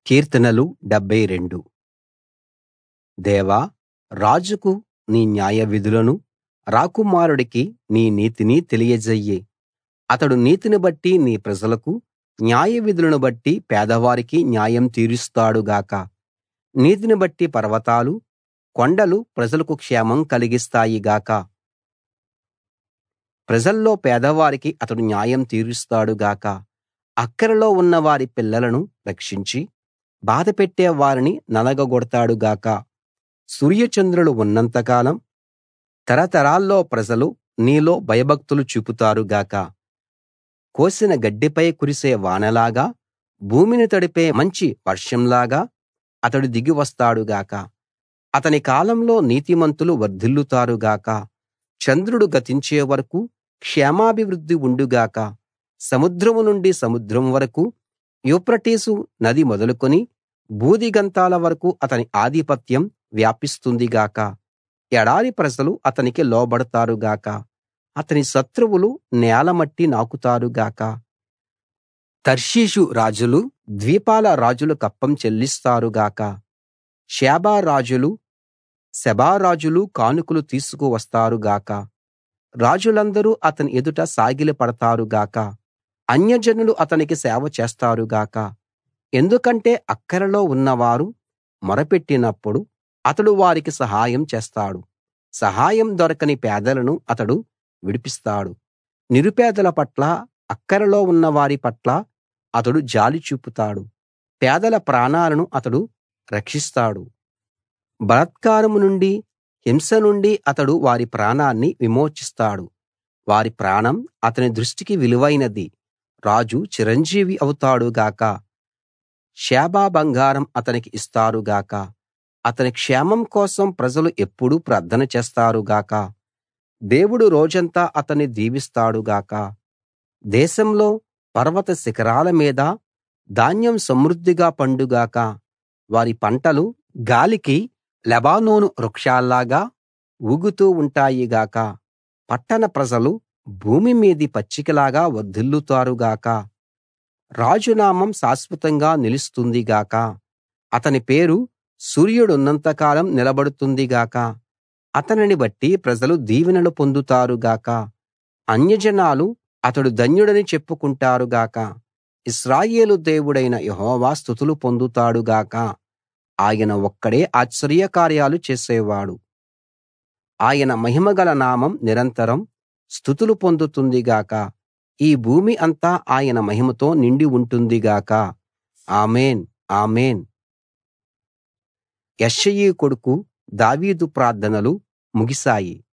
కీర్తనలు 72 దేవా రాజుకు నీ న్యాయవిధులను రాకుమారుడికి నీ నీతిని తెలియజెయ్యి అతడు నీతిని బట్టి నీ ప్రజలకు న్యాయవిధులను బట్టి పేదవారికి న్యాయం తీరుస్తాడు గాక నీతిని బట్టి పర్వతాలు కొండలు ప్రజలకు క్షేమం కలిగిస్తాయి గాక ప్రజల్లో పేదవారికి అతడు న్యాయం తీరుస్తాడు గాక అక్కరలో ఉన్నవారి పిల్లలను రక్షించి బాధపెట్టే వారిని నలగగొడతాడు గాక సూర్యచంద్రులు ఉన్నంత కాలం తరతరాల్లో ప్రజలు నీలో భయభక్తులు చూపుతారు గాక కోసిన గడ్డిపై కురిసే వానలాగా భూమిని తడిపే మంచి వర్షంలాగా అతడు దిగి వస్తాడు గాక అతని కాలంలో నీతిమంతులు వర్ధిల్లుతారు గాక చంద్రుడు గతించే వరకూ క్షేమాభివృద్ధి ఉండు గాక సముద్రం నుండి సముద్రం వరకూ యూఫ్రటీసు నది మొదలుకొని భూదిగంతాల వరకూ అతని ఆధిపత్యం వ్యాపిస్తుంది గాక ఎడారి ప్రజలు అతనికి లోబడతారు గాక అతని శత్రువులు నేలమట్టి నాకుతారు గాక తర్షీషు రాజులు ద్వీపాల రాజులు కప్పం చెల్లిస్తారు గాక షేబ రాజులు సెబా రాజులు కానుకలు తీసుకు వస్తారు గాక రాజులందరూ అతని ఎదుట సాగిలపడతారు గాక అన్యజనులు అతనికి సేవ చేస్తారు గాక ఎందుకంటే అక్కరలో ఉన్నవారు మొరపెట్టినప్పుడు అతడు వారికి సహాయం చేస్తాడు సహాయం దొరకని పేదలను అతడు విడిపిస్తాడు నిరుపేదల పట్ల అక్కరలో ఉన్నవారి పట్ల అతడు జాలి చూపుతాడు పేదల ప్రాణాలను అతడు రక్షిస్తాడు బలాత్కారం నుండి హింస నుండి అతడు వారి ప్రాణాన్ని విమోచిస్తాడు వారి ప్రాణం అతని దృష్టికి విలువైనది రాజు చిరంజీవి అవుతాడు గాక షేబ బంగారం అతనికి ఇస్తారు గాక అతని క్షేమం కోసం ప్రజలు ఎప్పుడూ ప్రార్థన చేస్తారు గాక దేవుడు రోజంతా అతన్ని దీవిస్తాడు గాక దేశంలో పర్వత శిఖరాల మీద ధాన్యం సమృద్ధిగా పండు గాక వారి పంటలు గాలికి లెబానోను వృక్షాల్లాగా ఊగుతూ ఉంటాయి గాక పట్టణ ప్రజలు భూమి మీది పచ్చికలాగా వర్ధిల్లుతారు గాక రాజు నామం శాశ్వతంగా నిలుస్తుంది గాక అతని పేరు సూర్యుడున్నంత కాలం నిలబడుతుంది గాక అతనిని బట్టి ప్రజలు దీవెనలు పొందుతారు గాక అన్యజనాలు అతడు ధన్యుడని చెప్పుకుంటారు గాక ఇశ్రాయేలు దేవుడైన యెహోవా స్తుతులు పొందుతాడు గాక ఆయన ఒక్కడే ఆశ్చర్యకార్యాలు చేసేవాడు ఆయన మహిమగల నామం నిరంతరం స్తుతులు పొందుతుంది గాక ఈ భూమి అంతా ఆయన మహిమతో నిండి ఉంటుంది గాక ఆమేన్ ఆమేన్ యెష్షయి కొడుకు దావీదు ప్రార్థనలు ముగిశాయి